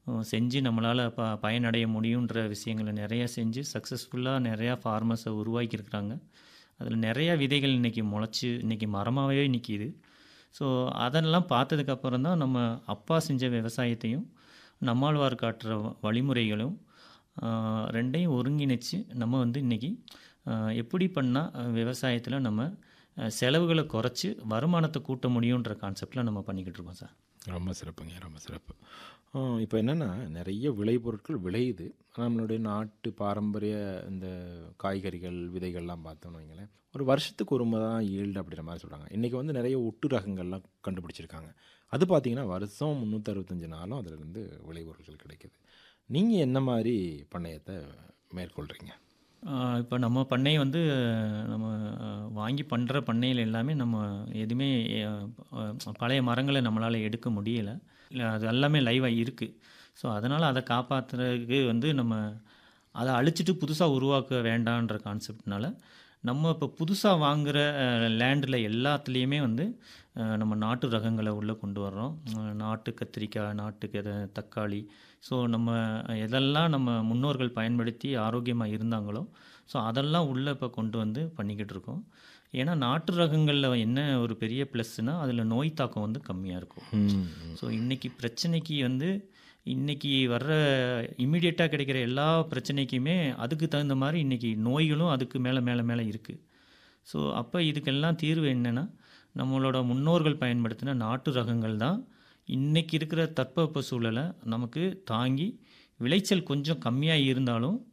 அஹ், செஞ்சு நம்மளால் ப பயனடைய முடியுன்ற விஷயங்களை நிறையா செஞ்சு சக்ஸஸ்ஃபுல்லாக நிறையா ஃபார்மர்ஸை உருவாக்கியிருக்கிறாங்க அதில் நிறையா விதைகள் இன்றைக்கி முளைச்சி இன்றைக்கி மரமாகவே நிற்கிது ஸோ அதெல்லாம் பார்த்ததுக்கப்புறம் தான் நம்ம அப்பா செஞ்ச விவசாயத்தையும் நம்மாழ்வார் காட்டுற வ- வழிமுறைகளும் ஆஹ், ரெண்டையும் ஒருங்கிணைச்சு நம்ம வந்து இன்றைக்கி எப்படி பண்ணால் விவசாயத்தில் நம்ம அஹ், செலவுகளை குறைச்சி வருமானத்தை கூட்ட முடியுன்ற கான்செப்டில் நம்ம பண்ணிக்கிட்டு இருக்கோம் சார் ரொம்ப சிறப்புங்க ரொம்ப சிறப்பு இப்போ என்னென்னா நிறைய விளைபொருட்கள் விளையுது நம்மளுடைய நாட்டு பாரம்பரிய இந்த காய்கறிகள் விதைகள்லாம் பார்த்தோம்னு வைங்களேன் ஒரு வருஷத்துக்கு ஒரு முறை தான் ஈல்டு அப்படின்ற மாதிரி சொல்கிறாங்க இன்றைக்கி வந்து நிறைய ஒட்டு ரகங்கள்லாம் கண்டுபிடிச்சிருக்காங்க அது பார்த்தீங்கன்னா வருஷம் முந்நூற்றறுபத்தஞ்சு நாளும் அதிலிருந்து விளைபொருட்கள் கிடைக்குது நீங்கள் என்ன மாதிரி பண்ணையத்தை மேற்கொள்கிறீங்க இப்போ நம்ம பண்ணை வந்து அஹ், நம்ம அஹ், வாங்கி பண்ணுற பண்ணையில் எல்லாமே நம்ம எதுவுமே அஹ், அஹ், பழைய மரங்களை நம்மளால் எடுக்க முடியலை இல்லை அது எல்லாமே லைவாக இருக்குது ஸோ அதனால் அதை காப்பாற்றுறதுக்கு வந்து நம்ம அதை அழிச்சிட்டு புதுசாக உருவாக்க வேண்டான்ற கான்செப்ட்னால நம்ம இப்போ புதுசாக வாங்குகிற லேண்டில் எல்லாத்துலேயுமே வந்து அஹ், நம்ம நாட்டு ரகங்களை உள்ளே கொண்டு வர்றோம் அஹ், நாட்டு கத்திரிக்காய் நாட்டு கெத- தக்காளி ஸோ நம்ம எதெல்லாம் நம்ம முன்னோர்கள் பயன்படுத்தி ஆரோக்கியமாக இருந்தாங்களோ ஸோ அதெல்லாம் உள்ளே இப்போ கொண்டு வந்து பண்ணிக்கிட்டு இருக்கோம் ஏன்னா நாட்டு ரகங்களில் என்ன ஒரு பெரிய ப்ளஸ்னால் அதில் நோய் தாக்கம் வந்து கம்மியாக இருக்கும் ஸோ இன்றைக்கி பிரச்சனைக்கு வந்து இன்றைக்கி வர்ற இம்மிடியட்டாக கிடைக்கிற எல்லா பிரச்சனைக்குமே அதுக்கு தகுந்த மாதிரி இன்றைக்கி நோய்களும் அதுக்கு மேலே மேலே மேலே இருக்குது ஸோ அப்போ இதுக்கெல்லாம் தீர்வு என்னென்னா நம்மளோட முன்னோர்கள் பயன்படுத்தின நாட்டு ரகங்கள் தான் இன்றைக்கி இருக்கிற தட்பவெப்ப சூழலை நமக்கு தாங்கி விளைச்சல் கொஞ்சம் கம்மியாக இருந்தாலும்